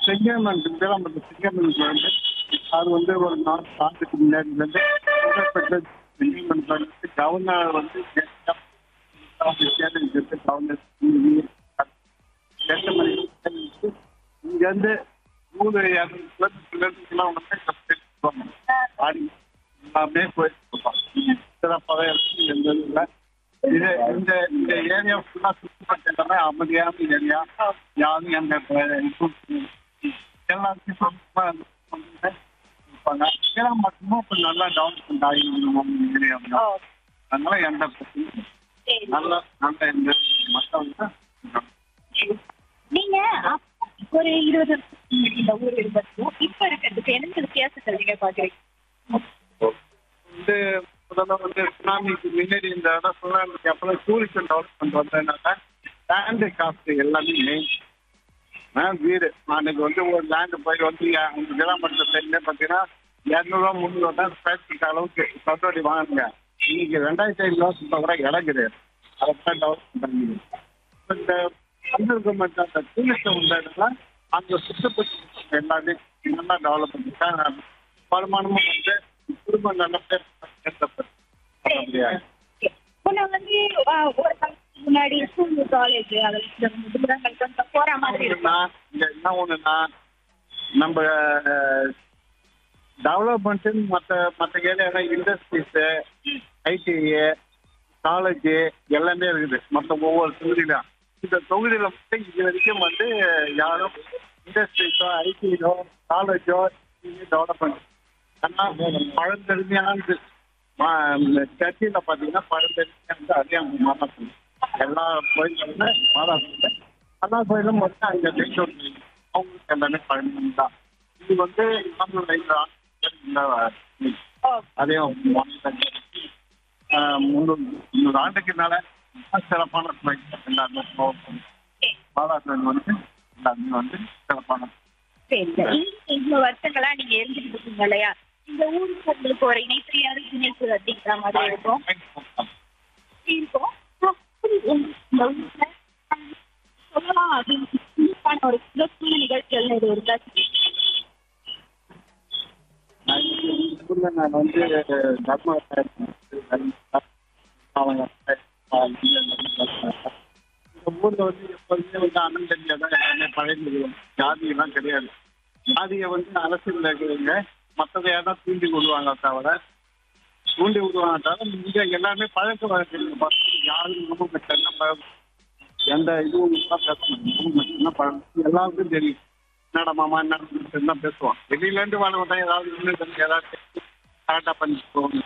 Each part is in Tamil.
செங்கமன் விளாம்பட்டு செங்கமன் வந்து அது வந்து ஒரு நாலு ஆண்டுக்கு முன்னாடி வந்து புகழ்பெற்ற செங்கமன் வந்து கவர்னர் வந்து தேர்ந்தெடுக்கிறது கவர்னர் எட்டு மணிக்கு இங்க இருந்து மூணு இரநூறு கிலோமீட்டர்லாம் வந்து கப்பல் ஆடி எல்லாமே போயிட்டு இருப்பாங்க சிறப்பாக இருக்கும் எந்த இதுல இது இந்த இந்த ஏரியா ஃபுல்லா சுத்தி பார்த்தீங்கன்னா அமைதியான ஏரியா யாரும் எந்த எல்லாத்தையும் சுத்தமா வந்து இருப்பாங்க ஏன்னா மட்டுமும் இப்போ நல்லா டெவலப்மெண்ட் ஆகி ஏரியா அதனால எந்த பிரச்சனையும் சரி. நல்ல நல்ல எந்த மக்கள் நீங்க அப்ப ஒரு இருபது வருஷத்துக்கு முன்னாடி இந்த ஊர் இருந்ததுக்கும் இப்ப இருக்கிறதுக்கு என்ன வித்தியாசங்கள் நீங்க பாக்குறீங்க வந்து முதல்ல வந்து சுனாமிக்கு முன்னாடி இந்த இடம் சுனாமிக்கு அப்புறம் டூரிசம் டெவலப்மெண்ட் வந்ததுனால லேண்டு காஸ்ட் எல்லாமே மெயின் வீடு அன்னைக்கு வந்து ஒரு லேண்டு போய் வந்து அந்த கிராமத்தில் சைட்ல பார்த்தீங்கன்னா இரநூறுவா முந்நூறுவா தான் ஸ்கொயர் ஃபீட் அளவுக்கு சொந்தோடி வாங்குங்க இன்னைக்கு ரெண்டாயிரத்தி ஐநூறுவா சுத்தம் கூட இடம் கிடையாது அதை தான் டெவலப் பண்ணிடுது இந்த சென்ட்ரல் கவர்மெண்ட் அந்த டூரிசம் வந்ததுனால அந்த சுற்றுப்பட்டு எல்லாமே நல்லா டெவலப் பண்ணிட்டாங்க வருமானமும் வந்து குடும்பம் நல்ல பேர் பண்ண முடியாது முன்ன வந்து ஆ, ஒரு காலத்துக்கு முன்னாடி ஸ்கூல் காலேஜ் அதில் தூரங்கள் கொஞ்சம் போற மாதிரி இருக்கும் என்னன்னா, இங்க என்ன ஒண்ணுன்னா நம்ம டெவலப்மெண்ட் மற்ற மற்ற ஏரியால இண்டஸ்ட்ரீஸ் ஐடி காலேஜ் எல்லாமே இருக்குது மற்ற ஒவ்வொரு தொகுதியிலும் இந்த தொகுதியில மட்டும் இது வரைக்கும் வந்து யாரும் இண்டஸ்ட்ரீஸோ ஐடியோ காலேஜோ டெவலப்மெண்ட் ஆனா பழந்தெருமையானது சர்ச்சில் பார்த்தீங்கன்னா பழந்தெருமையானது அதிகம் மாதாசம் எல்லா கோயிலுமே மாதாசம் எல்லா கோயிலும் வந்து அங்கே தேசம் அவங்களுக்கு எல்லாமே பழமை தான் இது வந்து நம்மளோட இந்த ஆண்டு அதையும் முந்நூறு முந்நூறு ஆண்டுக்கு மேல சிறப்பான கோயில் எல்லாருமே மாதாசன் வந்து எல்லாருமே வந்து சிறப்பான சரி சரி. இந்த இவ்வளவு வருஷங்களா நீங்க இருந்துட்டு இருக்கீங்க இல்லையா இந்த ஊருக்கு உங்களுக்கு ஒரு இணைப்பிரியாத இணைப்பு அப்படிங்கிற மாதிரி இருக்கும் இருக்கும் அப்படி உங்க- இந்த ஊர்ல சொல்லலாம் அப்படின்னு சிறப்பான ஒரு சிறப்பான நிகழ்ச்சிகள் இது இருக்கா ஊர்ல நான் வந்து தர்ம அவங்க இந்த ஊர்ல வந்து எப்போதுமே வந்து அண்ணன் தம்பியா தான் எல்லாமே பழகி ஜாதி எல்லாம் கிடையாது ஜாதியை வந்து அரசியல் இருக்கிறவங்க மற்றதை தான் தூண்டி விடுவாங்க தவிர தூண்டி விடுவாங்க தவிர இங்க எல்லாமே பழக்க வழக்கங்கள் பார்த்து யாரும் நம்ம நம்ம எந்த இதுவும் தான் பேச மாட்டோம் மட்டும்தான் பழக்கம் எல்லாருக்கும் தெரியும் என்னடா மாமா என்ன தான் பேசுவான் வெளியில இருந்து வரவங்க ஏதாவது இன்னும் கொஞ்சம் ஏதாவது கரெக்டா பண்ணிட்டு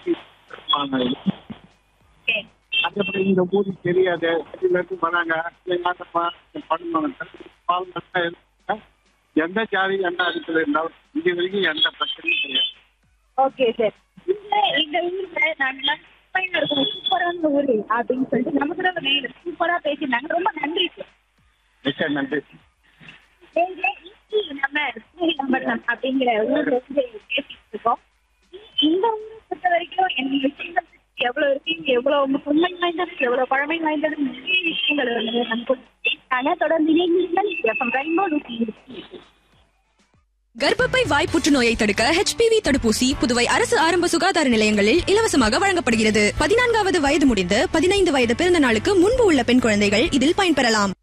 சரி. அதுக்கப்புறம் இந்த ஊருக்கு தெரியாது வெளியில இருந்து வராங்க என்னப்பா பண்ணுவாங்க பால் மட்டும் இருந்தா, எந்த ஜாதி எந்த அடிப்படை இருந்தாலும் இது வரைக்கும் எந்த பிரச்சனையும் கிடையாது ஓகே சார் இந்த இந்த ஊர்ல நாங்க சூப்பரா இருக்கும் சூப்பரான ஊரு அப்படின்னு சொல்லிட்டு நமக்கு தான் நேரில் சூப்பரா பேசியிருந்தாங்க ரொம்ப நன்றி சார் மிக்க நன்றி நீங்க இன்னைக்கு நம்ம ஸ்ரீரம்பரம் அப்படிங்கிற ஊர்ல இருந்து பேசிட்டு இருக்கோம் இந்த ஊரை பொறுத்த வரைக்கும் என்ன விஷயங்கள் எவ்வளவு இருக்கு இங்க எவ்வளவு உண்மை வாய்ந்தது எவ்வளவு பழமை வாய்ந்தது நிறைய விஷயங்கள் வந்து நமக்கு பேசினாங்க தொடர்ந்து இணைந்தீர்கள் எஃப்எம் ரெயின்போ நூற்றி இருபத்தி கர்ப்பப்பை வாய் புற்றுநோயை தடுக்க HPV தடுப்பூசி புதுவை அரசு ஆரம்ப சுகாதார நிலையங்களில் இலவசமாக வழங்கப்படுகிறது பதினான்காவது வயது முடிந்து பதினைந்து வயது பிறந்த நாளுக்கு முன்பு உள்ள பெண் குழந்தைகள் இதில் பயன்பெறலாம்